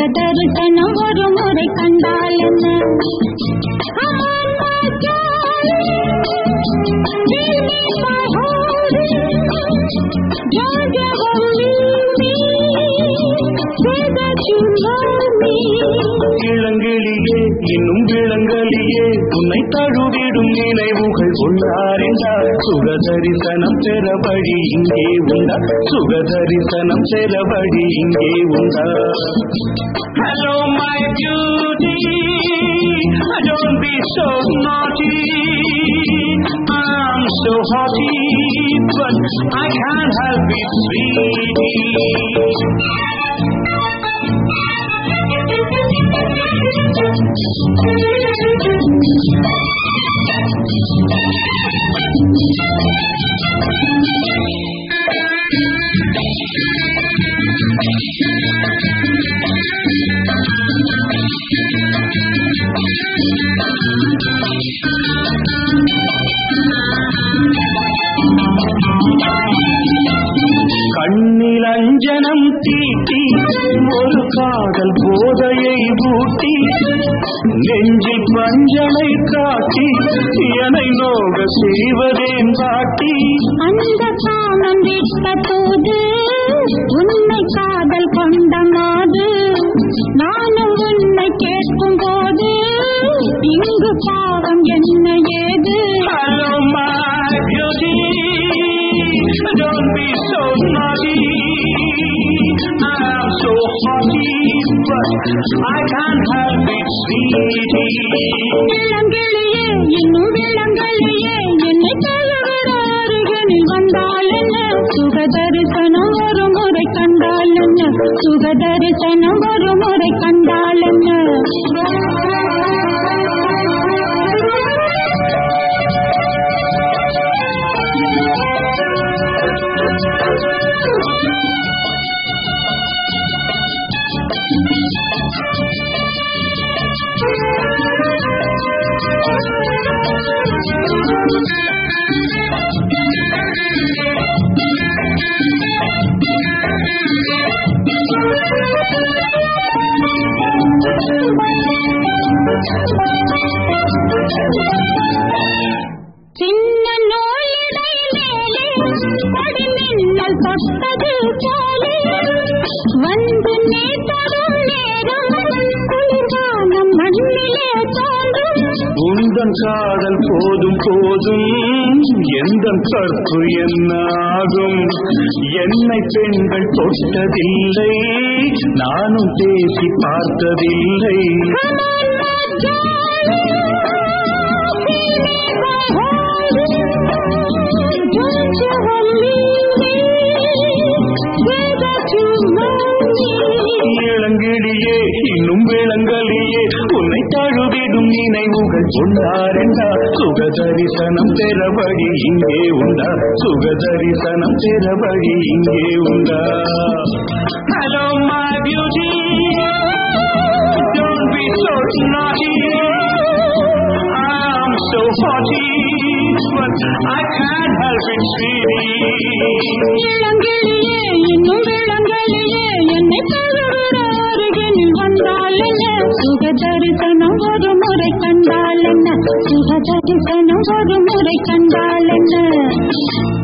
தரிசனம் ஒரு முறை கண்டால் என்ன அம்மா darling, give me my heart. Don't ever leave me. Say that you love me. இளங்கிளியே இன்னும் விளங்கலியே உன்னை தழுவிடும் நினைவுகள் உள்ளாரெண்டா சுகதரிசனம் பெற வழி இங்கே உண்டா சுகதரிசனம் பெற வழி இங்கே உண்டா hello my beauty don't be so naughty I'm so haughty, but I can't help it, sweetie. கண்ணில் அஞ்சனம் தீட்டி ஒரு காதல் போதையை ஊட்டி நெஞ்சில் பஞ்சனை காட்டி என்னை நோக செய்வதேன் காட்டி அந்த காலம் விட்ட போது உன்னை காதல் கொண்ட மாது நானும் உன்னை கேட்கும் போது இங்கு பாவம் என்ன ஏது Hello, my beauty. Don't be so naughty. I'm so haughty, but I can't help it, sweetie. இளங்கிளியே இன்னும் விளங்கலியே என்னை தழுவிட அருகில் வந்தால் என்ன சுக தரிசனம் ஒரு முறை கண்டால் என்ன சுக தரிசனம் ஒரு முறை கண்டால் என்ன சின்ன நோயிடை மேலே கொடிமின்னல் தொட்டது போலே வந்து நீ தரும் நேரம் குளிர்காலம் மண்ணிலே தோன்றும் உந்தன் காதல் போதும் போதும் எந்த கற்பு என்ன ஆகும் என்னை பெண்கள் தொட்டதில்லை நானும் பேசி பார்த்ததில்லை இளங்கிடியே இன்னும் விளங்கலியே உன்னை தழுவிடும் நினைவுகள் சொன்னாரெண்டா சுகதரிசனம் பெற வழி இங்கே உண்டா சுகதரிசனம் பெற வழி இங்கே உண்டா hello my beauty don't be so naughty I'm so haughty but I can't help it sweetie இளங்கிளியே இன்னும் விளங்கலியே என்னை தழுவிட அருகில் வந்தால் என்ன சுக தரிசனம் ஒரு முறை கண்டால் என்ன சுக தரிசனம் ஒரு முறை கண்டால் என்ன